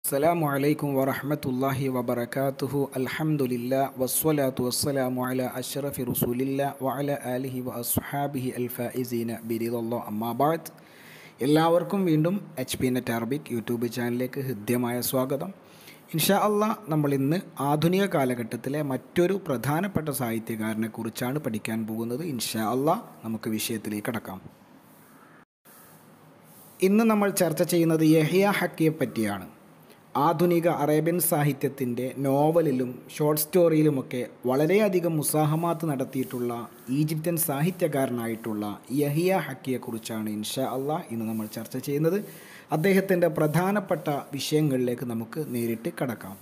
السلام عليكم ورحمة الله وبركاته الحمد لله والصلاة والسلام على أشرف رسول الله وعلى آله وأصحابه الفائزين برضا الله أما بعد എല്ലാവർക്കും വീണ്ടും H P net Arabic YouTube ചാനലിലേക്ക് ഹൃദ്യമായ സ്വാഗതം ഇൻഷാ അള്ളാ നമ്മൾ ഇന്ന് ആധുനിക കാലഘട്ടത്തിലെ മറ്റൊരു പ്രധാനപ്പെട്ട സാഹിത്യകാരനെ കുറിച്ചാണ് പഠിക്കാൻ പോകുന്നത് ഇൻഷാ അള്ളാ നമുക്ക് വിഷയത്തിലേക്ക് കടക്കാം ഇന്ന് നമ്മൾ ചർച്ച ചെയ്യുന്നത് യഹിയ ഹക്കിയെ പറ്റിയാണ് ആധുനിക അറേബ്യൻ സാഹിത്യത്തിൻ്റെ നോവലിലും ഷോർട്ട് സ്റ്റോറിയിലുമൊക്കെ വളരെയധികം മുസാഹമാത്ത് നടത്തിയിട്ടുള്ള ഈജിപ്ഷ്യൻ സാഹിത്യകാരനായിട്ടുള്ള യഹിയ ഹക്കിയെക്കുറിച്ചാണ് ഇൻഷാ അള്ളാ ഇന്ന് നമ്മൾ ചർച്ച ചെയ്യുന്നത് അദ്ദേഹത്തിൻ്റെ പ്രധാനപ്പെട്ട വിഷയങ്ങളിലേക്ക് നമുക്ക് നേരിട്ട് കടക്കാം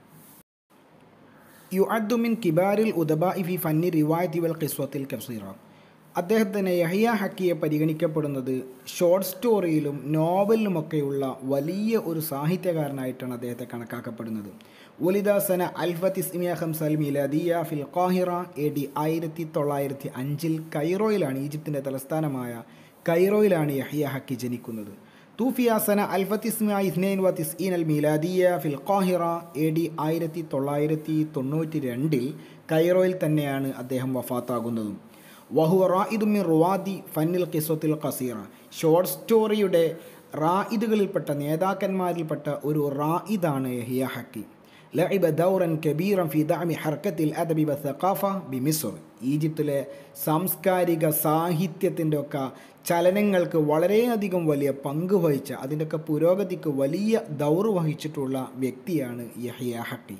യു അദ്ദുമിൻ കിബാരിൽ ഉദബ ഇഫി ഫന്നി റിവായത്തി വൽ ഖിസ്വത്തിൽ കസീറ അദ്ദേഹത്തിന് യഹിയ ഹക്കിയെ പരിഗണിക്കപ്പെടുന്നത് ഷോർട്ട് സ്റ്റോറിയിലും നോവലിലുമൊക്കെയുള്ള വലിയ ഒരു സാഹിത്യകാരനായിട്ടാണ് അദ്ദേഹത്തെ കണക്കാക്കപ്പെടുന്നത് ഒലിദാസന അൽഫത്തിസ്മിയ ഹംസൽ മിലദിയ ഫിൽ ഖാഹിറ എ ഡി ആയിരത്തി തൊള്ളായിരത്തി അഞ്ചിൽ കൈറോയിലാണ് ഈജിപ്തിൻ്റെ തലസ്ഥാനമായ കൈറോയിലാണ് യഹിയ ഹക്കി ജനിക്കുന്നത് തൂഫിയാസന അൽഫത്തിസ്മിയ ഇസ്നൈൻ വ തിസ്ഈൻ അൽ മീലാദിയ ഫിൽ ഖാഹിറ എ ഡി ആയിരത്തി തൊള്ളായിരത്തി തൊണ്ണൂറ്റി രണ്ടിൽ കൈറോയിൽ തന്നെയാണ് അദ്ദേഹം വഫാത്താകുന്നതും വഹുവ റായിദുമിൻ റുവാദി ഫന്നിൽ കിസ്വത്തിൽ കസീറ ഷോർട്ട് സ്റ്റോറിയുടെ റായിദുകളിൽപ്പെട്ട നേതാക്കന്മാരിൽപ്പെട്ട ഒരു റായിദാണ് യഹിയ ഹക്കി ലഇബ ദൗറൻ കബീറൻ ഫി ദഅമി ഹർക്കത്തിൽ അദബി വസഖാഫ ബി മിസ്ർ ഈജിപ്തിലെ സാംസ്കാരിക സാഹിത്യത്തിൻ്റെ ഒക്കെ ചലനങ്ങൾക്ക് വളരെയധികം വലിയ പങ്ക് വഹിച്ച അതിൻ്റെയൊക്കെ പുരോഗതിക്ക് വലിയ ദൗർ വഹിച്ചിട്ടുള്ള വ്യക്തിയാണ് യഹിയ ഹക്കി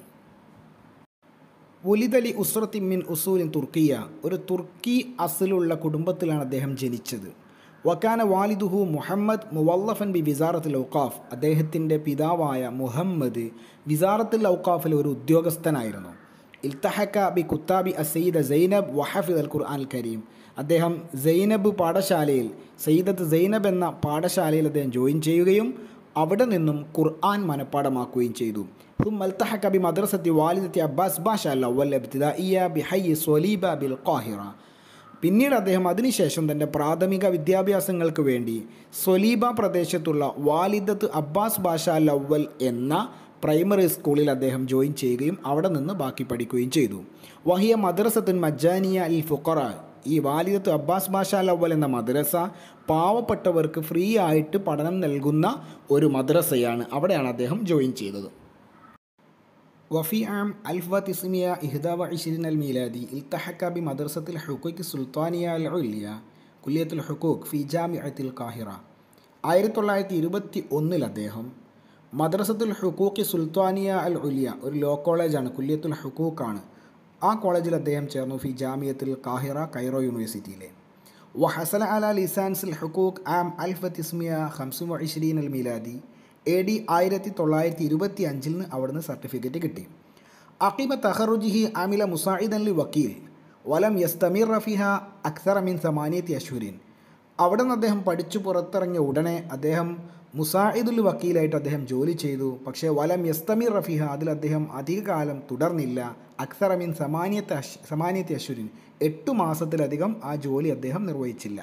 ഒലിതലി ഉസ്രത്തി മിൻ ഉസൂലിൻ തുർക്കിയ ഒരു തുർക്കി അസിലുള്ള കുടുംബത്തിലാണ് അദ്ദേഹം ജനിച്ചത് വക്കാന വാലിദുഹു മുഹമ്മദ് മുവല്ലഫൻ ബി വിസാറത്തുൽ ഔക്കാഫ് അദ്ദേഹത്തിൻ്റെ പിതാവായ മുഹമ്മദ് വിസാറത്തുൽ ഔക്കാഫിൽ ഒരു ഉദ്യോഗസ്ഥനായിരുന്നു ഇൽത്തഹക്ക ബി കുത്താബി അസയ്യിദ സൈനബ് വഹഫിദ് അൽ ഖുർആൻ കരീം അദ്ദേഹം സൈനബ് പാഠശാലയിൽ സയ്യിദത്ത് സൈനബ് എന്ന പാഠശാലയിൽ അദ്ദേഹം ജോയിൻ ചെയ്യുകയും അവിടെ നിന്നും ഖുർആൻ മനഃപ്പാടമാക്കുകയും ചെയ്തു ثم التحق بمدرسة والدة عباس باشا الأول ابتدائية بحي صليبة بالقاهرة പിന്നീട് അദ്ദേഹം അതിനുശേഷം തൻ്റെ പ്രാഥമിക വിദ്യാഭ്യാസങ്ങൾക്ക് വേണ്ടി സൊലീബ പ്രദേശത്തുള്ള വാലിദത്ത് അബ്ബാസ് ബാഷ ലവൽ എന്ന പ്രൈമറി സ്കൂളിൽ അദ്ദേഹം ജോയിൻ ചെയ്യുകയും അവിടെ നിന്ന് ബാക്കി പഠിക്കുകയും ചെയ്തു വഹിയ മദ്രസത്തുൻ മജാനിയ അൽ ഫുഖറ ഈ വാലിദത്ത് അബ്ബാസ് ബാഷ ലവൽ എന്ന മദ്രസ പാവപ്പെട്ടവർക്ക് ഫ്രീ ആയിട്ട് പഠനം നൽകുന്ന ഒരു മദ്രസയാണ് അവിടെയാണ് അദ്ദേഹം ജോയിൻ ചെയ്തത് وفي عام 1921 الميلادي التحق بمدرسة الحقوق السلطانية العليا كلية الحقوق في جامعة القاهرة ആയിരത്തി തൊള്ളായിരത്തി ഇരുപത്തി ഒന്നിൽ അദ്ദേഹം മദ്രസത്തുൽ ഹുക്കൂഖി സുൽത്താനിയ അൽ ഉലിയ ഒരു ലോ കോളേജാണ് കുല്യത്തുൽ ഹുക്കൂഖാണ് ആ കോളേജിൽ അദ്ദേഹം ചേർന്നു ഫി ജാമിയത്തുൽ കാഹിറ കൈറോ യൂണിവേഴ്സിറ്റിയിലെ വഹസല അല ലിസാൻസുൽ ഹുക്കൂഖ് ആം അൽഫത്തിസ്മിയ ഹംസും വഇഷ്രീൻ അൽ മീലാദി എ ഡി ആയിരത്തി തൊള്ളായിരത്തി ഇരുപത്തി അഞ്ചിൽ നിന്ന് അവിടുന്ന് സർട്ടിഫിക്കറ്റ് കിട്ടി അഖീബ തഹറുജിഹി ആമില മുസായിദ് അലി വക്കീൽ വലം യസ്തമീർ റഫിഹ അക്സർ അമീൻ സമാനിയത്തി അഷൂരിൻ അവിടെ നിന്ന് അദ്ദേഹം പഠിച്ചു പുറത്തിറങ്ങിയ ഉടനെ അദ്ദേഹം മുസായിദുൽ വക്കീലായിട്ട് അദ്ദേഹം ജോലി ചെയ്തു പക്ഷേ വലം യസ്തമീർ റഫിഹ അതിൽ അദ്ദേഹം അധികകാലം തുടർന്നില്ല അക്സർ അമീൻ സമാനിയത്ത് അഷ് സമാനിയത്തി അഷുരിൻ എട്ടു മാസത്തിലധികം ആ ജോലി അദ്ദേഹം നിർവഹിച്ചില്ല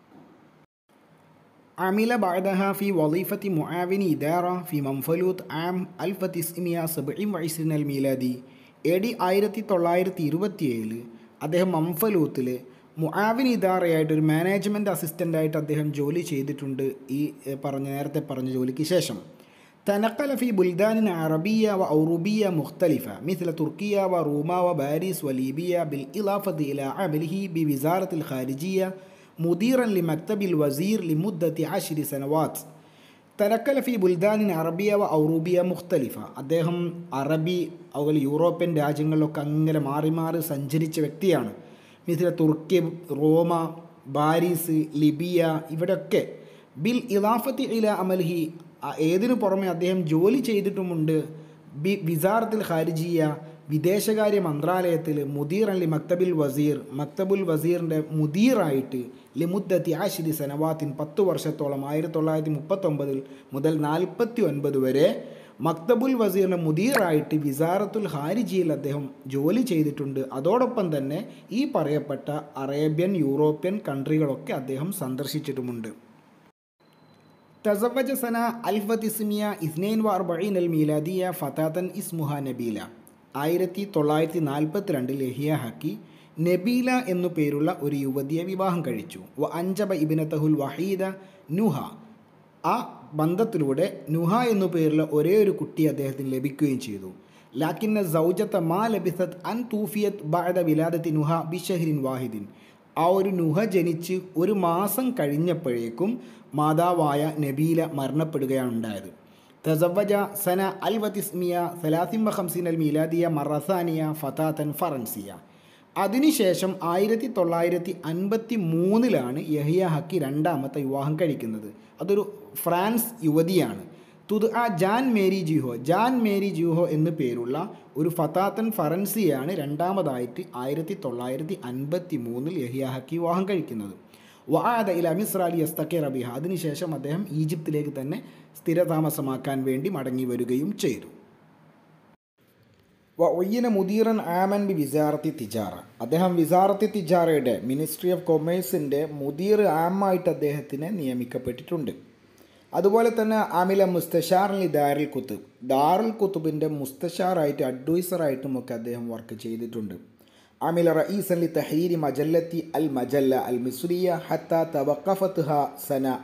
عمل بعدها في وظيفة معاون إدارة في منفلوط عام 1927 الميلادي എ ഡി ആയിരത്തി തൊള്ളായിരത്തി ഇരുപത്തിയേഴ് അദ്ദേഹം മംഫലൂത്തിൽ മുആവിൻ ഇദാറയായിട്ട് ഒരു മാനേജ്മെൻറ്റ് അസിസ്റ്റൻ്റായിട്ട് അദ്ദേഹം ജോലി ചെയ്തിട്ടുണ്ട് ഈ പറഞ്ഞ നേരത്തെ പറഞ്ഞ ജോലിക്ക് ശേഷം تنقل في بلدان عربية وأوروبية مختلفة مثل تركيا وروما وباريس وليبيا بالإضافة إلى عمله بوزارة الخارجية مديرا لمكتب الوزير لمدة عشر سنوات تنقل في بلدان عربية وأوروبية مختلفة അദ്ദേഹം അറബി അതുപോലെ യൂറോപ്യൻ രാജ്യങ്ങളിലൊക്കെ അങ്ങനെ മാറി മാറി സഞ്ചരിച്ച വ്യക്തിയാണ് മിഥില തുർക്കി റോമ ബാരീസ് ലിബിയ ഇവിടെയൊക്കെ ബിൽ ഇലാഫത്തി ഇല അമൽഹി ഏതിനു പുറമെ അദ്ദേഹം ജോലി ചെയ്തിട്ടുമുണ്ട് ബി വിസാറത്തിൽ ഖാരിജിയ വിദേശകാര്യ മന്ത്രാലയത്തിൽ മുദീർ അലി മക്തബിൽ വസീർ മക്തബുൽ വസീറിൻ്റെ മുദീറായിട്ട് ലിമുദ്ദത്തി ആഷിരി സനവാത്തിൻ പത്ത് വർഷത്തോളം ആയിരത്തി തൊള്ളായിരത്തി മുപ്പത്തൊമ്പതിൽ മുതൽ നാൽപ്പത്തി ഒൻപത് വരെ മക്തബുൽ വസീറിൻ്റെ മുദീറായിട്ട് വിസാറത്തുൽ ഹാരിജിയിൽ അദ്ദേഹം ജോലി ചെയ്തിട്ടുണ്ട് അതോടൊപ്പം തന്നെ ഈ പറയപ്പെട്ട അറേബ്യൻ യൂറോപ്യൻ കൺട്രികളൊക്കെ അദ്ദേഹം സന്ദർശിച്ചിട്ടുമുണ്ട് تزوج سنة 1942 الميلادية فتاة اسمها നബീല ആയിരത്തി തൊള്ളായിരത്തി നാൽപ്പത്തി രണ്ടിൽ യഹിയ ഹക്കി നബീല എന്നു പേരുള്ള ഒരു യുവതിയെ വിവാഹം കഴിച്ചു വ അഞ്ചബ ഇബിനത്തഹുൽ വഹീദ നുഹ ആ ബന്ധത്തിലൂടെ നുഹ എന്നു പേരുള്ള ഒരേ ഒരു കുട്ടി അദ്ദേഹത്തിന് ലഭിക്കുകയും ചെയ്തു ലാക്കിന്ന സൗജത്ത മാ ലബിസത്ത് അൻ തൂഫിയത്ത് ബഅദ വിലാദത്തി നുഹ ബിഷഹരിൻ വാഹിദിൻ ആ ഒരു നുഹ ജനിച്ച് ഒരു മാസം കഴിഞ്ഞപ്പോഴേക്കും മാതാവായ നബീല മരണപ്പെടുകയാണ് ഉണ്ടായത് തസവജ സന അൽ വതിസ്മിയ സലാസിം ഹംസീൻ അൽ മീലാദിയ മറസാനിയ ഫതാത്തൻ ഫറൻസിയ അതിനുശേഷം ആയിരത്തി തൊള്ളായിരത്തി അൻപത്തി മൂന്നിലാണ് യഹിയ ഹക്കി രണ്ടാമത്തെ വിവാഹം കഴിക്കുന്നത് അതൊരു ഫ്രാൻസ് യുവതിയാണ് തുത് ആ ജാൻ മേരി ജിഹോ ജാൻ മേരി ജിഹോ എന്ന് പേരുള്ള ഒരു ഫതാത്തൻ ഫറൻസിയാണ് രണ്ടാമതായിട്ട് ആയിരത്തി തൊള്ളായിരത്തി അൻപത്തി മൂന്നിൽ യഹിയ ഹക്കി വിവാഹം കഴിക്കുന്നത് വആദ ഇല മിസ്ര അലി അസ്തക്കെ റബിഹ അതിനുശേഷം അദ്ദേഹം ഈജിപ്തിലേക്ക് തന്നെ സ്ഥിരതാമസമാക്കാൻ വേണ്ടി മടങ്ങി വരികയും ചെയ്തു വ ഒയ്യന മുദീറൻ ആമൻ ബി വിസാറത്തി തിജാറ അദ്ദേഹം വിസാറത്തി തിജാറയുടെ മിനിസ്ട്രി ഓഫ് കൊമേഴ്സിൻ്റെ മുദീർ ആമായിട്ട് അദ്ദേഹത്തിന് നിയമിക്കപ്പെട്ടിട്ടുണ്ട് അതുപോലെ തന്നെ ആമില മുസ്തഷാറിൽ ദാറുൽ കുത്തുബ് ദാറുൽ കുത്തുബിൻ്റെ മുസ്തഷാറായിട്ട് അഡ്വൈസറായിട്ടും ഒക്കെ അദ്ദേഹം വർക്ക് ചെയ്തിട്ടുണ്ട് عمل رئيسا لتحرير مجلة المجلة المصرية حتى توقفتها سنة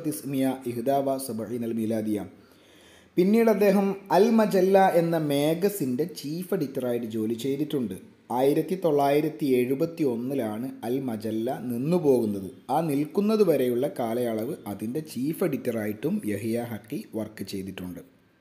1971 الميلادية പിന്നീട് അദ്ദേഹം അൽ മജല്ല എന്ന മാഗസിൻ്റെ ചീഫ് എഡിറ്ററായിട്ട് ജോലി ചെയ്തിട്ടുണ്ട് ആയിരത്തി തൊള്ളായിരത്തി എഴുപത്തി ഒന്നിലാണ് അൽ മജല്ല നിന്നുപോകുന്നത് ആ നിൽക്കുന്നത് വരെയുള്ള കാലയളവ് അതിൻ്റെ ചീഫ് എഡിറ്ററായിട്ടും യഹിയ ഹക്കി വർക്ക് ചെയ്തിട്ടുണ്ട്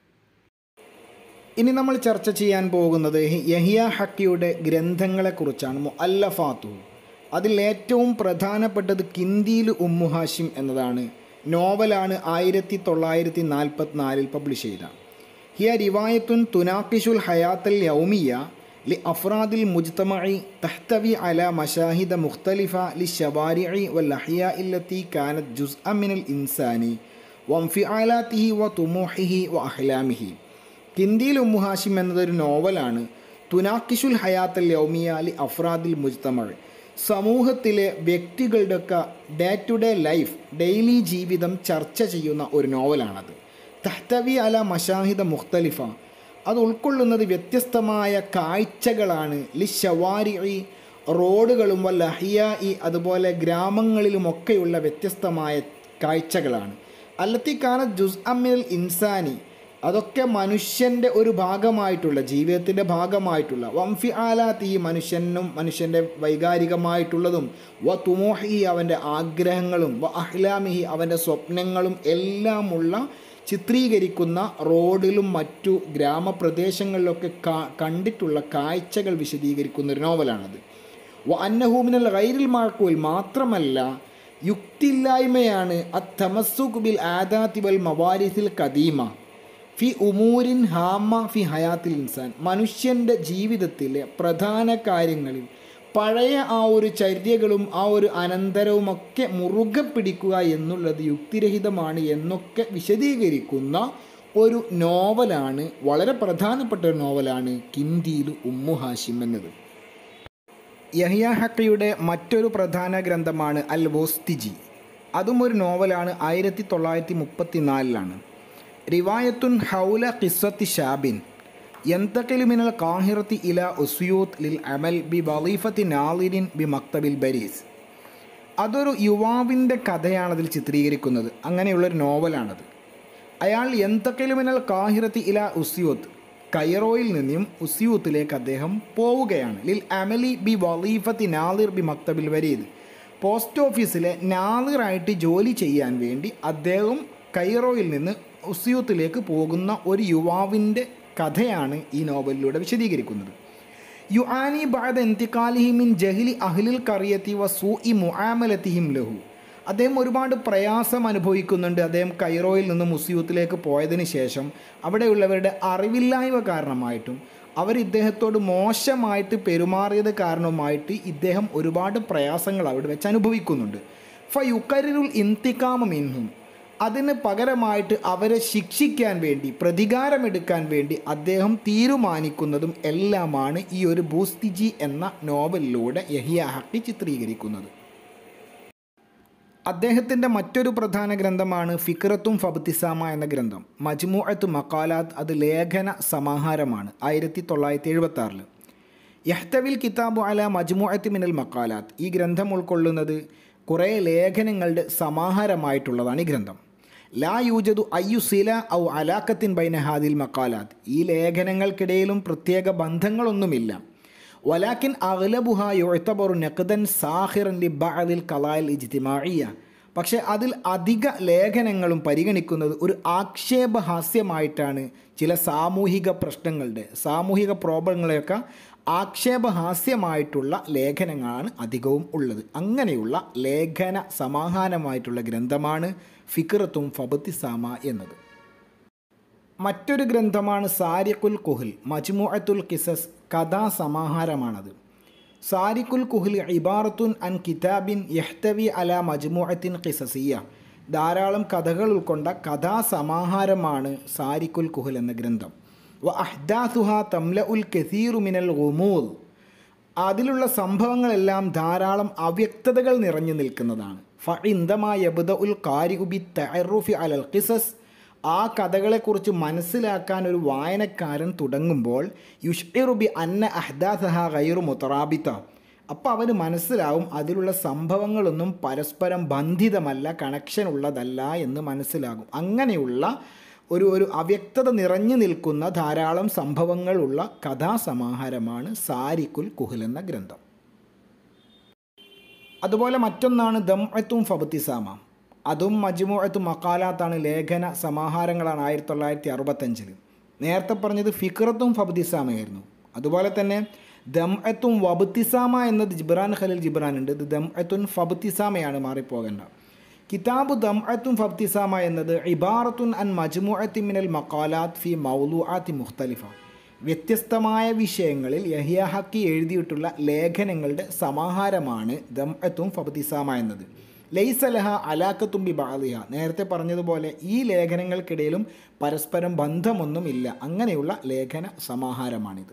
ഇനി നമ്മൾ ചർച്ച ചെയ്യാൻ പോകുന്നത് യഹിയ ഹക്കിയുടെ ഗ്രന്ഥങ്ങളെക്കുറിച്ചാണ് മുഅല്ലഫാത്തു അതിൽ ഏറ്റവും പ്രധാനപ്പെട്ടത് കിന്തിയിൽ ഉമ്മു ഹാഷിം എന്നതാണ് നോവലാണ് ആയിരത്തി തൊള്ളായിരത്തി നാൽപ്പത്തിനാലിൽ പബ്ലിഷ് ചെയ്ത ഹിയ റിവായത്തുൻ തുനാക്കിഷുൽ ഹയാത്തൽ യൗമിയ ലി അഫ്രാദിൽ മുജ്തമഇ തഹ്തവി അല മഷാഹിദ മുഖ്തലിഫ ലി ഷവാരിഇ വൽ അഹ്യാ ഇല്ലത്തി കാനത്ത് ജുസ് അമിനൽ ഇൻസാനി വംഫിആലാത്തിഹി വ തുമൂഹിഹി വ അഹ്ലാമിഹി കിന്തിയിൽ ഉമ്മുഹാഷിം എന്നതൊരു നോവലാണ് തുനാക്കിഷുൽ ഹയാത്തൽ യൗമിയ അലി അഫ്രാദിൽ മുജ്തമഴ് സമൂഹത്തിലെ വ്യക്തികളുടെയൊക്കെ day to day life daily ജീവിതം ചർച്ച ചെയ്യുന്ന ഒരു നോവലാണത് തഹ്തവി അല മഷാഹിദ മുഖ്തലിഫ അത് ഉൾക്കൊള്ളുന്നത് വ്യത്യസ്തമായ കാഴ്ചകളാണ് ലി ഷവാരി റോഡുകളും വല്ല ഹിയായി അതുപോലെ ഗ്രാമങ്ങളിലുമൊക്കെയുള്ള വ്യത്യസ്തമായ കാഴ്ചകളാണ് അല്ലത്തിക്കാന ജുസ് അമ്മിൽ ഇൻസാനി അതൊക്കെ മനുഷ്യൻ്റെ ഒരു ഭാഗമായിട്ടുള്ള ജീവിതത്തിൻ്റെ ഭാഗമായിട്ടുള്ള വംഫി ആലാത്ത് ഈ മനുഷ്യനും മനുഷ്യൻ്റെ വൈകാരികമായിട്ടുള്ളതും വ തുമോഹി അവൻ്റെ ആഗ്രഹങ്ങളും വ അഹ്ലാമിഹി അവൻ്റെ സ്വപ്നങ്ങളും എല്ലാമുള്ള ചിത്രീകരിക്കുന്ന റോഡിലും മറ്റു ഗ്രാമപ്രദേശങ്ങളിലൊക്കെ കണ്ടിട്ടുള്ള കാഴ്ചകൾ വിശദീകരിക്കുന്ന ഒരു നോവലാണത് വ അന്നഹൂമിനൽ ഗൈറിൽ മാർക്കൂൽ മാത്രമല്ല യുക്തിയില്ലായ്മയാണ് അത്തമസുഖ് ബിൽ ആദാത്തി വൽ മവാരിസിൽ കദീമ ഫി ഉമൂരിൻ ഹാമ ഫി ഹയാത്തിൽ ഇൻസാൻ മനുഷ്യൻ്റെ ജീവിതത്തിലെ പ്രധാന കാര്യങ്ങളിൽ പഴയ ആ ഒരു ചര്യകളും ആ ഒരു അനന്തരവുമൊക്കെ മുറുകെ പിടിക്കുക എന്നുള്ളത് യുക്തിരഹിതമാണ് എന്നൊക്കെ വിശദീകരിക്കുന്ന ഒരു നോവലാണ് വളരെ പ്രധാനപ്പെട്ട ഒരു നോവലാണ് കിന്തിയിൽ ഉമ്മു ഹാഷിം എന്നത് യഹിയ ഹക്കയുടെ മറ്റൊരു പ്രധാന ഗ്രന്ഥമാണ് അൽ വോസ്തിജി അതും ഒരു നോവലാണ് ആയിരത്തി തൊള്ളായിരത്തി മുപ്പത്തി നാലിലാണ് റിവായത്തുൻ ഹൗല ഖിസ്വത്തി ഷാബിൻ യന്തക്കലുമിനൽ കാഹിറത്തി ഇല ഉസ്യൂത്ത് ലിൽ അമൽ ബി വലീഫത്തി നാലിരിൻ ബി മക്തബിൽ ബരീസ് അതൊരു യുവാവിൻ്റെ കഥയാണ് അതിൽ ചിത്രീകരിക്കുന്നത് അങ്ങനെയുള്ളൊരു നോവലാണത് അയാൾ യന്തക്കലുമിനൽ കാഹിറത്തി ഇല ഉസ്യൂത്ത് കൈറോയിൽ നിന്നും ഉസ്യൂത്തിലേക്ക് അദ്ദേഹം പോവുകയാണ് ലിൽ അമലി ബി വലീഫത്തി നാലിർ ബി മക്തബിൽ വരീദ് പോസ്റ്റ് ഓഫീസിലെ നാലിറായിട്ട് ജോലി ചെയ്യാൻ വേണ്ടി അദ്ദേഹം കൈറോയിൽ നിന്ന് ഉസ്യൂത്തിലേക്ക് പോകുന്ന ഒരു യുവാവിൻ്റെ കഥയാണ് ഈ നോവലിലൂടെ വിശദീകരിക്കുന്നത് യു ആനി ബാദ എന്തിക്കാലിഹിമിൻ ജഹിലി അഹ്ലിൽ കറിയത്തി വ സൂ ഇ മുആമലത്തിഹിം ലഹു അദ്ദേഹം ഒരുപാട് പ്രയാസം അനുഭവിക്കുന്നുണ്ട് അദ്ദേഹം കൈറോയിൽ നിന്ന് മുസ്യൂത്തിലേക്ക് പോയതിന് ശേഷം അവിടെയുള്ളവരുടെ അറിവില്ലായ്മ കാരണമായിട്ടും അവർ ഇദ്ദേഹത്തോട് മോശമായിട്ട് പെരുമാറിയത് കാരണവുമായിട്ട് ഇദ്ദേഹം ഒരുപാട് പ്രയാസങ്ങൾ അവിടെ വെച്ച് അനുഭവിക്കുന്നുണ്ട് ഫ യുക്കരിരുൾ ഇന്തിക്കാമ മിൻഹും അതിന് പകരമായിട്ട് അവരെ ശിക്ഷിക്കാൻ വേണ്ടി പ്രതികാരമെടുക്കാൻ വേണ്ടി അദ്ദേഹം തീരുമാനിക്കുന്നതും എല്ലാമാണ് ഈ ഒരു ബൂസ്തിജി എന്ന നോവലിലൂടെ യഹിയ ഹക്കി ചിത്രീകരിക്കുന്നത് അദ്ദേഹത്തിൻ്റെ മറ്റൊരു പ്രധാന ഗ്രന്ഥമാണ് ഫിക്രത്തും ഫബ്തിസാമ എന്ന ഗ്രന്ഥം മജ്മുഅത്ത് മക്കാലാത്ത് അത് ലേഖന സമാഹാരമാണ് ആയിരത്തി തൊള്ളായിരത്തി എഴുപത്തി ആറിൽ യഹ്തവിൽ കിതാബു അല മജ്മുഅത്ത് മിനൽ മക്കാലാത്ത് ഈ ഗ്രന്ഥം ഉൾക്കൊള്ളുന്നത് കുറേ ലേഖനങ്ങളുടെ സമാഹാരമായിട്ടുള്ളതാണ് ഈ ഗ്രന്ഥം ലാ യൂജദു അയ്യുസില ഔ അലാക്കത്തിൻ ബൈന ഹാദിൽ മക്കാലാത്ത് ഈ ലേഖനങ്ങൾക്കിടയിലും പ്രത്യേക ബന്ധങ്ങളൊന്നുമില്ല വലാക്കിൻ അഗ്ലബുഹ യുഴത്തബറു നഖദൻ സാഹിറൻ ലി ബഅദിൽ കലായിൽ ഇജ്തിമാഇയ പക്ഷേ അതിൽ അധിക ലേഖനങ്ങളും പരിഗണിക്കുന്നത് ഒരു ആക്ഷേപഹാസ്യമായിട്ടാണ് ചില സാമൂഹിക പ്രശ്നങ്ങളുടെ സാമൂഹിക പ്രോബ്ലങ്ങളെയൊക്കെ ആക്ഷേപഹാസ്യമായിട്ടുള്ള ലേഖനങ്ങളാണ് അധികവും ഉള്ളത് അങ്ങനെയുള്ള ലേഖന സമാഹാരമായിട്ടുള്ള ഗ്രന്ഥമാണ് ഫിക്രത്തും ഫബത്തിസാമ എന്നത് മറ്റൊരു ഗ്രന്ഥമാണ് സാരിഖുൽ കുഹുൽ മജ്മുഅത്തുൽ കിസസ് കഥാസമാഹാരമാണത് സാരിഖുൽ കുഹുൽ ഇബാറത്തുൻ അൻ കിതാബിൻ യഹ്തവി അല മജ്മുഅത്തിൻ കിസസിയ ധാരാളം കഥകൾ ഉൾക്കൊണ്ട കഥാസമാഹാരമാണ് സാരിഖുൽ കുഹുൽ എന്ന ഗ്രന്ഥം വ അഹ്ദാസുഹ തംല ഉൽ കസീറു മിനൽ ഗുമൂൽ അതിലുള്ള സംഭവങ്ങളെല്ലാം ധാരാളം അവ്യക്തതകൾ നിറഞ്ഞു നിൽക്കുന്നതാണ് ഫ ഇന്ദമായ ഉൽ കാരിഹുബി തഅറുഫി അലൽ ഖിസസ് ആ കഥകളെക്കുറിച്ച് മനസ്സിലാക്കാൻ ഒരു വായനക്കാരൻ തുടങ്ങുമ്പോൾ യുഷ്ഇറുബി അന്ന അഹ്ദാസഹ ഗൈറു മുത്തറാബിത്ത അപ്പോൾ അവന് മനസ്സിലാവും അതിലുള്ള സംഭവങ്ങളൊന്നും പരസ്പരം ബന്ധിതമല്ല കണക്ഷൻ ഉള്ളതല്ല എന്ന് മനസ്സിലാകും അങ്ങനെയുള്ള ഒരു ഒരു അവ്യക്തത നിറഞ്ഞു നിൽക്കുന്ന ധാരാളം സംഭവങ്ങളുള്ള കഥാസമാഹാരമാണ് സാരിക്കുൽ കുഹുൽ എന്ന ഗ്രന്ഥം അതുപോലെ മറ്റൊന്നാണ് ദംഅത്തും ഫബത്തിസാമ അതും മജ്മുഅത്ത് മക്കാലാത്താണ് ലേഖന സമാഹാരങ്ങളാണ് ആയിരത്തി തൊള്ളായിരത്തി അറുപത്തഞ്ചിൽ നേരത്തെ പറഞ്ഞത് ഫിക്രത്തും ഫബ്തിസാമയായിരുന്നു അതുപോലെ തന്നെ ദംഅത്തും വബത്തിസാമ എന്നത് ജിബ്രാൻ ഖലീൽ ജിബ്രാൻ ഉണ്ട് ഇത് ദംഅത്തുൻ ഫബ്തിസാമയാണ് മാറിപ്പോകേണ്ട കിതാബ് ദംഅത്തും ഫബ്തിസാമ എന്നത് ഇബാറത്തുൻ അൻ മജ്മുഅത്തി മിനൽ മക്കാലാത്ത് ഫി മൗലുആത്തി മുഖ്തലിഫ വ്യത്യസ്തമായ വിഷയങ്ങളിൽ യഹിയ ഹക്കി എഴുതിയിട്ടുള്ള ലേഖനങ്ങളുടെ സമാഹാരമാണ് ദംഅത്തും ഫബ്തിസാമ എന്നത് ലൈസലഹ അലാക്കത്തുമ്പി ബാലിഹ നേരത്തെ പറഞ്ഞതുപോലെ ഈ ലേഖനങ്ങൾക്കിടയിലും പരസ്പരം ബന്ധമൊന്നുമില്ല അങ്ങനെയുള്ള ലേഖന സമാഹാരമാണിത്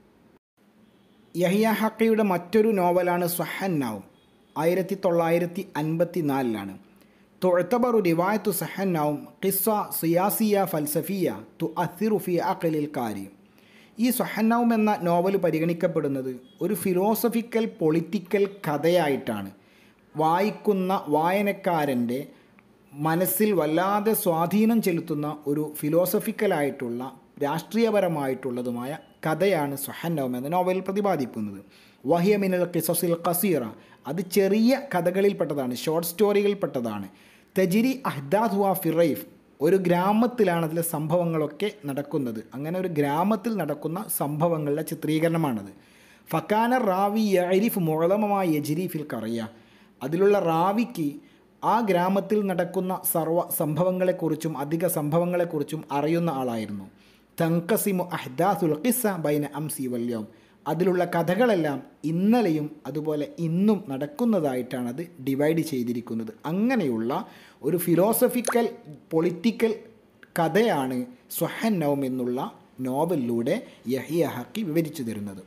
യഹിയ ഹക്കയുടെ മറ്റൊരു നോവലാണ് സ്വഹന്നാവും ആയിരത്തി തൊള്ളായിരത്തി അൻപത്തി നാലിലാണ് തുഴത്തബറു റിവായത്തു സഹന്നാവും ഖിസ്സ സിയാസിയ ഫൽസഫിയ തു അസിറുഫി അഖലിൽ കാര്യം ഈ സ്വഹന്നാവും എന്ന നോവൽ പരിഗണിക്കപ്പെടുന്നത് ഒരു ഫിലോസഫിക്കൽ പൊളിറ്റിക്കൽ കഥയായിട്ടാണ് വായിക്കുന്ന വായനക്കാരൻ്റെ മനസ്സിൽ വല്ലാതെ സ്വാധീനം ചെലുത്തുന്ന ഒരു ഫിലോസഫിക്കലായിട്ടുള്ള രാഷ്ട്രീയപരമായിട്ടുള്ളതുമായ കഥയാണ് സുഹന്നവം എന്ന നോവൽ പ്രതിപാദിക്കുന്നത് വഹിയമിനൽ കിസസിൽ കസീറ അത് ചെറിയ കഥകളിൽപ്പെട്ടതാണ് ഷോർട്ട് സ്റ്റോറികളിൽപ്പെട്ടതാണ് തെജിരി അഹ്ദാദ് ഫിറൈഫ് ഒരു ഗ്രാമത്തിലാണ് അതിലെ സംഭവങ്ങളൊക്കെ നടക്കുന്നത് അങ്ങനെ ഒരു ഗ്രാമത്തിൽ നടക്കുന്ന സംഭവങ്ങളുടെ ചിത്രീകരണമാണത് ഫക്കാന റാവി യരിഫ് മുഴലമമായ യജിരീഫിൽ കറിയ അതിലുള്ള റാവിക്ക് ആ ഗ്രാമത്തിൽ നടക്കുന്ന സർവ സംഭവങ്ങളെക്കുറിച്ചും അധിക സംഭവങ്ങളെക്കുറിച്ചും അറിയുന്ന ആളായിരുന്നു തങ്കസിമു അഹ്ദാസുൽ ഖിസ്സ ബൈന അംസി വല്യോം അതിലുള്ള കഥകളെല്ലാം ഇന്നലെയും അതുപോലെ ഇന്നും നടക്കുന്നതായിട്ടാണ് അത് ഡിവൈഡ് ചെയ്തിരിക്കുന്നത് അങ്ങനെയുള്ള ഒരു ഫിലോസഫിക്കൽ പൊളിറ്റിക്കൽ കഥയാണ് സ്വഹൻ നൗം എന്നുള്ള നോവലിലൂടെ യഹിയ ഹക്കി വിവരിച്ചു തരുന്നത്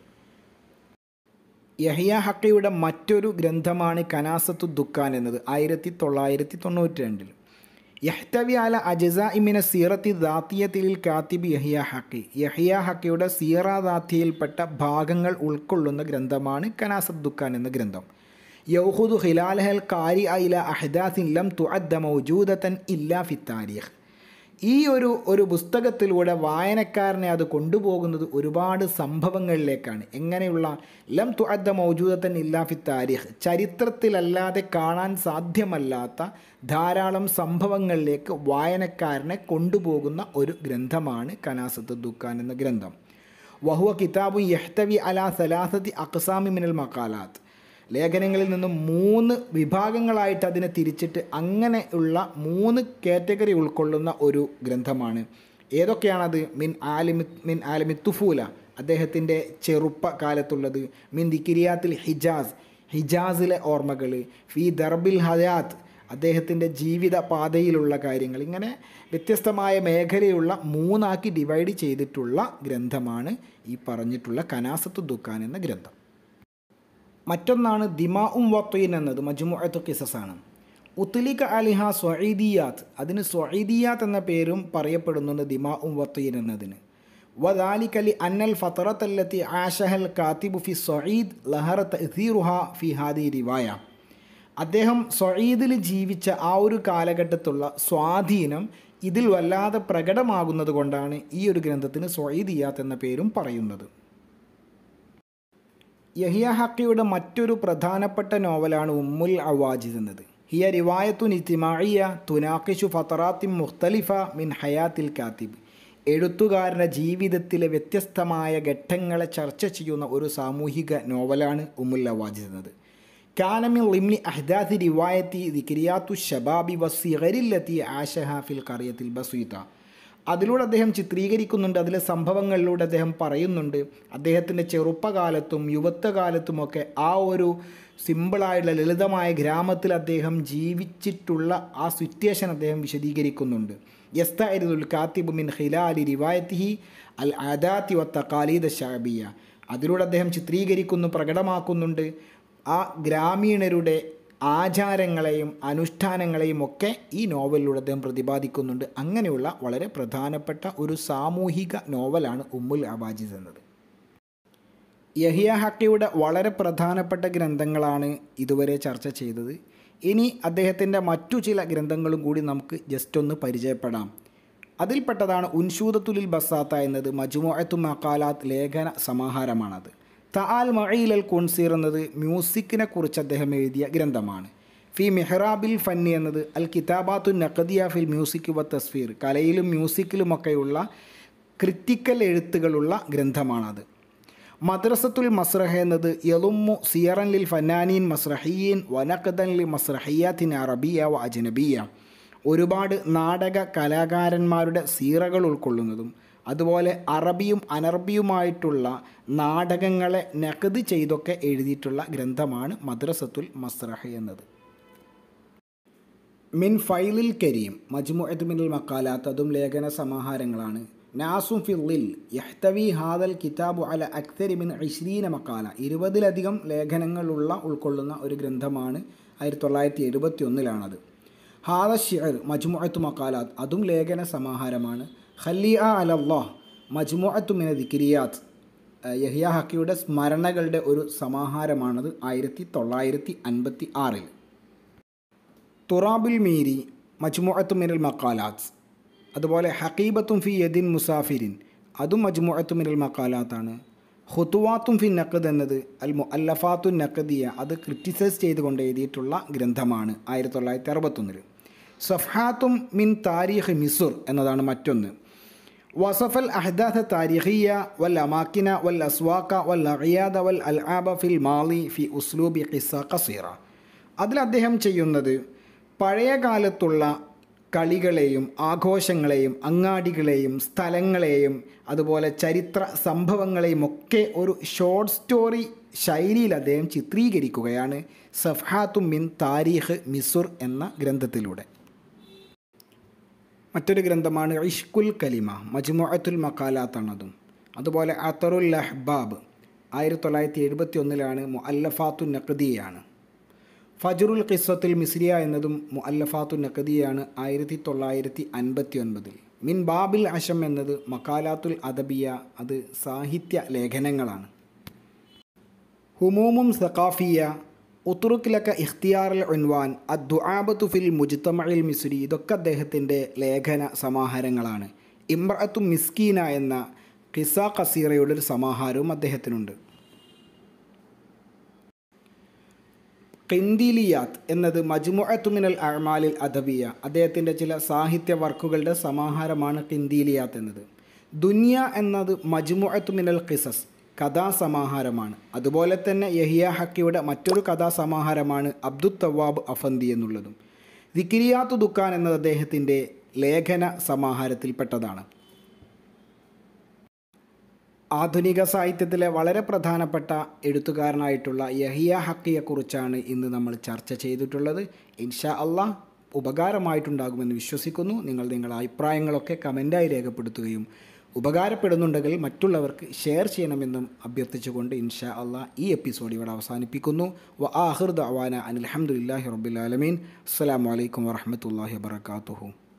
യഹിയ ഹക്കയുടെ മറ്റൊരു ഗ്രന്ഥമാണ് കനാസത്തു ദുക്കാൻ എന്നത് ആയിരത്തി തൊള്ളായിരത്തി തൊണ്ണൂറ്റി രണ്ടിൽ യഹ്തവി അല അജസ ഇമിന സീറത്തി ദാത്തിയത്തിൽ കാത്തിബ് യഹിയ ഹക്കി യഹിയ ഹക്കയുടെ സീറ ദാത്തിയിൽപ്പെട്ട ഭാഗങ്ങൾ ഉൾക്കൊള്ളുന്ന ഗ്രന്ഥമാണ് കനാസത്ത് ദുക്കാൻ എന്ന ഗ്രന്ഥം യൗഹുദു ഹിലാലഹൽ കാരി അയില അഹ്ദാസിൻ ലം തുഅദ്ദ മൗജൂദത്തൻ ഇല്ലാ ഫി താരീഖ് ഈ ഒരു ഒരു പുസ്തകത്തിലൂടെ വായനക്കാരനെ അത് കൊണ്ടുപോകുന്നത് ഒരുപാട് സംഭവങ്ങളിലേക്കാണ് എങ്ങനെയുള്ള ലം തുഅദ്ദ മൗജൂദത്തൻ ഇല്ലാഫി താരിഖ് ചരിത്രത്തിലല്ലാതെ കാണാൻ സാധ്യമല്ലാത്ത ധാരാളം സംഭവങ്ങളിലേക്ക് വായനക്കാരനെ കൊണ്ടുപോകുന്ന ഒരു ഗ്രന്ഥമാണ് കനാസത്ത് ദുക്കാൻ എന്ന ഗ്രന്ഥം വഹുവ കിതാബും യഹ്തവി അല സലാസത്തി അക്സാമി മിനൽ മക്കാലാത്ത് ലേഖനങ്ങളിൽ നിന്നും മൂന്ന് വിഭാഗങ്ങളായിട്ട് അതിനെ തിരിച്ചിട്ട് അങ്ങനെയുള്ള മൂന്ന് കാറ്റഗറി ഉൾക്കൊള്ളുന്ന ഒരു ഗ്രന്ഥമാണ് ഏതൊക്കെയാണത് മിൻ ആലിമി മിൻ ആലിമി തുഫൂല അദ്ദേഹത്തിൻ്റെ ചെറുപ്പ കാലത്തുള്ളത് മിൻ ദിക്കിരിയാത്തിൽ ഹിജാസ് ഹിജാസിലെ ഓർമ്മകൾ ഫി ദർബിൽ ഹയാത്ത് അദ്ദേഹത്തിൻ്റെ ജീവിത പാതയിലുള്ള കാര്യങ്ങൾ ഇങ്ങനെ വ്യത്യസ്തമായ മേഖലയുള്ള മൂന്നാക്കി ഡിവൈഡ് ചെയ്തിട്ടുള്ള ഗ്രന്ഥമാണ് ഈ പറഞ്ഞിട്ടുള്ള കനാസത്ത് ദുക്കാൻ എന്ന ഗ്രന്ഥം മറ്റൊന്നാണ് ദിമാഉം വത്തീൻ എന്നത് മജ്മുഅത്ത് കിസസാണ് ഉത്തുലിക അലിഹ സ്വഈദിയാത്ത് അതിന് സ്വഈദിയാത്ത് എന്ന പേരും പറയപ്പെടുന്നുണ്ട് ദിമാ ഉം വത്തീൻ എന്നതിന് വദാലിക്കലി അന്നൽ ഫത്തറത്തല്ലത്തി ആഷഹൽ കാത്തിബു ഫി സ്വഈദ് ലഹറ തഅ്തീറുഹ ഫി ഹാദി റിവായ അദ്ദേഹം സ്വഈദിൽ ജീവിച്ച ആ ഒരു കാലഘട്ടത്തുള്ള സ്വാധീനം ഇതിൽ വല്ലാതെ പ്രകടമാകുന്നത് കൊണ്ടാണ് ഈ ഒരു ഗ്രന്ഥത്തിന് സ്വഈദിയാത്ത് എന്ന പേരും പറയുന്നത് യഹിയ ഹക്കിയുടെ മറ്റൊരു പ്രധാനപ്പെട്ട നോവലാണ് ഉമ്മുൽ അവാജിദ് എന്നത് ഹിയ റിവായത്തുൻ ഇത്തിമായിയ തുനാക്കിഷു ഫത്തറാത്തിൻ മുഖ്തലിഫ മിൻ ഹയാത്തിൽ കാത്തിബ് എഴുത്തുകാരൻ്റെ ജീവിതത്തിലെ വ്യത്യസ്തമായ ഘട്ടങ്ങളെ ചർച്ച ചെയ്യുന്ന ഒരു സാമൂഹിക നോവലാണ് ഉമ്മുൽ അവാജിദ് എന്നത് കാനമിൻ ലിംനി അഹ്ദാദി റിവായത്തി ദിക്രിയാത്തു ഷബാബി വസിഗരില്ലത്തി ആഷഹ ഫിൽ കറിയത്തിൽ ബസീത്ത അതിലൂടെ അദ്ദേഹം ചിത്രീകരിക്കുന്നുണ്ട് അതിലെ സംഭവങ്ങളിലൂടെ അദ്ദേഹം പറയുന്നുണ്ട് അദ്ദേഹത്തിൻ്റെ ചെറുപ്പകാലത്തും യുവത്വകാലത്തുമൊക്കെ ആ ഒരു സിമ്പിളായിട്ടുള്ള ലളിതമായ ഗ്രാമത്തിൽ അദ്ദേഹം ജീവിച്ചിട്ടുള്ള ആ സിറ്റുവേഷൻ അദ്ദേഹം വിശദീകരിക്കുന്നുണ്ട് യസ്തായിരുദുൽ കാത്തിബ് മിൻ ഖിലാലി റിവായത്തിഹി അൽ അദാത്തി വ തക്കാലീദ് ഷാബിയ അതിലൂടെ അദ്ദേഹം ചിത്രീകരിക്കുന്നു പ്രകടമാക്കുന്നുണ്ട് ആ ഗ്രാമീണരുടെ ആചാരങ്ങളെയും അനുഷ്ഠാനങ്ങളെയും ഒക്കെ ഈ നോവലിലൂടെ അദ്ദേഹം പ്രതിപാദിക്കുന്നുണ്ട് അങ്ങനെയുള്ള വളരെ പ്രധാനപ്പെട്ട ഒരു സാമൂഹിക നോവലാണ് ഉമ്മുൽ അബാജിദ് എന്നത് യഹിയ ഹക്കയുടെ വളരെ പ്രധാനപ്പെട്ട ഗ്രന്ഥങ്ങളാണ് ഇതുവരെ ചർച്ച ചെയ്തത് ഇനി അദ്ദേഹത്തിൻ്റെ മറ്റു ചില ഗ്രന്ഥങ്ങളും കൂടി നമുക്ക് ജസ്റ്റ് ഒന്ന് പരിചയപ്പെടാം അതിൽപ്പെട്ടതാണ് ഉൻഷൂദത്തുലിൽ ബസാത്ത എന്നത് മജുമോഅത്തു മക്കാലാത്ത് ലേഖന സമാഹാരമാണത് തആൽ മഴയിൽ അൽ കുൻസീർ എന്നത് മ്യൂസിക്കിനെ കുറിച്ച് അദ്ദേഹം എഴുതിയ ഗ്രന്ഥമാണ് ഫി മെഹ്റാബിൽ ഫന്നി എന്നത് അൽ കിതാബാത്തു നഖദിയ ഫിൽ മ്യൂസിക് വ തസ്ഫീർ കലയിലും മ്യൂസിക്കിലുമൊക്കെയുള്ള ക്രിറ്റിക്കൽ എഴുത്തുകളുള്ള ഗ്രന്ഥമാണത് മദ്രസത്തുൽ മസ്രഹ എന്നത് യലുമ്മു സിയറൻ ലിൽ ഫന്നാനീൻ മസ്രഹീൻ വനഖദൻ ലി മസ്രഹിയാത്തിൻ അറബിയ വ അജ്നബിയ ഒരുപാട് നാടക കലാകാരന്മാരുടെ സീറകൾ ഉൾക്കൊള്ളുന്നതും അതുപോലെ അറബിയും അനർബിയുമായിട്ടുള്ള നാടകങ്ങളെ നഖദ് ചെയ്തൊക്കെ എഴുതിയിട്ടുള്ള ഗ്രന്ഥമാണ് മദ്രസത്തുൽ മസ്രഹ എന്നത് മിൻ ഫൈലിൽ കരീം മജ്മുഅത്ത് മിനൽ മക്കാലാത്ത് അതും ലേഖന സമാഹാരങ്ങളാണ് നാസും ഫില്ലിൽ യഹ്തവി ഹാദൽ കിതാബു അല അക്തരി മിൻ ഇഷ്രീന മക്കാല ഇരുപതിലധികം ലേഖനങ്ങളുള്ള ഉൾക്കൊള്ളുന്ന ഒരു ഗ്രന്ഥമാണ് ആയിരത്തി തൊള്ളായിരത്തി എഴുപത്തി ഒന്നിലാണത് ഹാദ ഷിഅർ മജ്മുഅത്ത് മക്കാലാത്ത് അതും ലേഖന സമാഹാരമാണ് ഖല്ലിയ അലല്ലാഹ് മജ്മുഅത്തു മിന ദിക്രിയാത്ത് യഹിയ ഹക്കിയുടെ സ്മരണകളുടെ ഒരു സമാഹാരമാണത് ആയിരത്തി തൊള്ളായിരത്തി അൻപത്തി ആറിൽ തുറാബുൽ മീരി മജ്മുഅത്തു മിനൽ മക്കാലാത്ത് അതുപോലെ ഹക്കീബത്തും ഫി യദിൻ മുസാഫിരിൻ അതും മജ്മുഅത്തു മിനൽ മക്കാലാത്താണ് ഹുത്തുവാത്തും ഫി നഖദ് എന്നത് അൽ മുഅല്ലഫാത്തു നഖദിയ അത് ക്രിറ്റിസൈസ് ചെയ്തുകൊണ്ട് എഴുതിയിട്ടുള്ള ഗ്രന്ഥമാണ് ആയിരത്തി തൊള്ളായിരത്തി അറുപത്തൊന്നിൽ സഫാത്തും മിൻ താരീഖ് മിസുർ എന്നതാണ് മറ്റൊന്ന് വസഫൽ അഹ്ദാഥ താരിഖിയ വൽ അമാക്കിന വൽ അസ്വാക്ക വൽ അഖിയാദ വൽ അൽ ആബ ഫിൽ മാലി ഫി ഉസ്ലൂബി ഖിസ കസീറ അതിൽ അദ്ദേഹം ചെയ്യുന്നത് പഴയ കാലത്തുള്ള കളികളെയും ആഘോഷങ്ങളെയും അങ്ങാടികളെയും സ്ഥലങ്ങളെയും അതുപോലെ ചരിത്ര സംഭവങ്ങളെയും ഒക്കെ ഒരു ഷോർട്ട് സ്റ്റോറി ശൈലിയിൽ അദ്ദേഹം ചിത്രീകരിക്കുകയാണ് സഫാത്തു മിൻ താരീഖ് മിസുർ എന്ന ഗ്രന്ഥത്തിലൂടെ മറ്റൊരു ഗ്രന്ഥമാണ് ഇഷ്കുൽ കലിമ മജ്മുഅത്തുൽ മക്കാലാത്താണതും അതുപോലെ അത്തറുൽ ലഹ്ബാബ് ആയിരത്തി തൊള്ളായിരത്തി എഴുപത്തി ഒന്നിലാണ് മുഅല്ലഫാത്തു നഖദിയാണ് ഫജറുൽ ഖിസ്സത്തുൽ മിസ്രിയ എന്നതും മുഅല്ലഫാത്തു നഖദിയാണ് ആയിരത്തി തൊള്ളായിരത്തി അൻപത്തി ഒൻപതിൽ മിൻ ബാബിൽ അഷം എന്നത് മക്കാലാത്തുൽ അദബിയ അത് സാഹിത്യ ലേഖനങ്ങളാണ് ഹുമൂമും സഖാഫിയ ഉത്തുറുക്കിലക്ക ഇഖ്തിയാറൽ ഉൻവാൻ അദ്ദുആബത്തു ഫിൽ മുജ്തമഇൽ മിസ്രി ഇതൊക്കെ അദ്ദേഹത്തിൻ്റെ ലേഖന സമാഹാരങ്ങളാണ് ഇമ്രഅത്തു മിസ്കീന എന്ന ഖിസ ഖസീറയുടെ ഒരു സമാഹാരവും അദ്ദേഹത്തിനുണ്ട് ഖിന്ദിലിയാത്ത് എന്നത് മജ്മുഅത്തുമിനൽ അഅമാലിൽ അദബിയ അദ്ദേഹത്തിൻ്റെ ചില സാഹിത്യ വർക്കുകളുടെ സമാഹാരമാണ് ഖിന്ദിലിയാത്ത് എന്നത് ദുനിയ എന്നത് മജ്മുഅത്തുമിനൽ ഖിസസ് കഥാസമാഹാരമാണ് അതുപോലെ തന്നെ യഹിയ ഹക്കിയുടെ മറ്റൊരു കഥാസമാഹാരമാണ് അബ്ദുൽ തവാബ് അഫന്തി എന്നുള്ളതും ദിക്കിരിയാത്തു ദുക്കാൻ എന്നത് അദ്ദേഹത്തിൻ്റെ ലേഖന സമാഹാരത്തിൽപ്പെട്ടതാണ് ആധുനിക സാഹിത്യത്തിലെ വളരെ പ്രധാനപ്പെട്ട എഴുത്തുകാരനായിട്ടുള്ള യഹിയ ഹക്കിയെക്കുറിച്ചാണ് ഇന്ന് നമ്മൾ ചർച്ച ചെയ്തിട്ടുള്ളത് ഇൻഷാ അള്ളാഹ് ഉപകാരമായിട്ടുണ്ടാകുമെന്ന് വിശ്വസിക്കുന്നു നിങ്ങൾ നിങ്ങളുടെ അഭിപ്രായങ്ങളൊക്കെ കമൻറ്റായി രേഖപ്പെടുത്തുകയും ഉപകാരപ്പെടുന്നുണ്ടെങ്കിൽ മറ്റുള്ളവർക്ക് ഷെയർ ചെയ്യണമെന്നും അഭ്യർത്ഥിച്ചുകൊണ്ട് ഇൻഷാ അള്ളാഹ് ഈ എപ്പിസോഡ് ഇവിടെ അവസാനിപ്പിക്കുന്നു വ ആഹിർ ദഅവാന അനിൽ അൽഹംദുലില്ലാഹി റബ്ബിൽ ആലമീൻ അസ്സലാമു അലൈക്കും വറഹ്മത്തുള്ളാഹി വബറകാതുഹു